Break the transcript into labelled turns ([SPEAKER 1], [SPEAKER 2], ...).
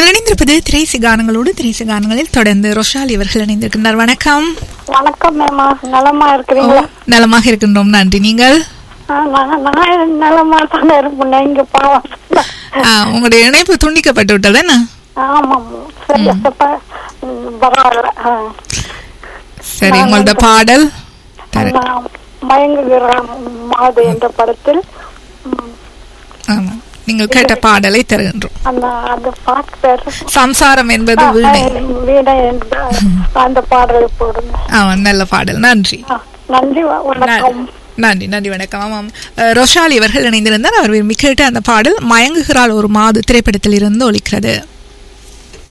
[SPEAKER 1] நீங்கள் இணைந்திருப்பது திரைசி கானங்களோடு திரைசி கானங்களில் தொடர்ந்து ரொஷாலி அவர்கள் இணைந்திருக்கின்றார் வணக்கம்
[SPEAKER 2] வணக்கம் மேமா நலமா இருக்கிறீங்களா
[SPEAKER 1] நலமாக இருக்கின்றோம் நன்றி நீங்கள்
[SPEAKER 2] ஆ, நான் நான் நலமா தானே இருப்பேன் இங்க பாவம்
[SPEAKER 1] ஆ, உங்களுடைய இணைப்பு துண்டிக்கப்பட்டு விட்டது என்ன
[SPEAKER 2] ஆமாம் சரி அப்ப ம், பரவாயில்ல ஆ.
[SPEAKER 1] சரி உங்களோட பாடல் தர
[SPEAKER 2] நான் மயங்குகிற மாது என்ற படத்தில் ம்,
[SPEAKER 1] ஆமா நீங்கள் கேட்ட பாடலை தருகின்றோம்
[SPEAKER 2] அந்த அந்த பாட்டு பேரு
[SPEAKER 1] சம்சாரம் என்பது வீணை
[SPEAKER 2] வீணை என்ற அந்த பாடலை போடுங்க
[SPEAKER 1] ஆமா நல்ல பாடல் நன்றி
[SPEAKER 2] ஆ, நன்றி வ- வணக்கம்
[SPEAKER 1] நன்றி நன்றி வணக்கம் ஆமாம் அஹ், ரொஷாலி அவர்கள் இணைந்திருந்தார் அவர் விரும்பி கேட்ட அந்த பாடல் மயங்குகிறாள் ஒரு மாது திரைப்படத்தில் இருந்து ஒலிக்கிறது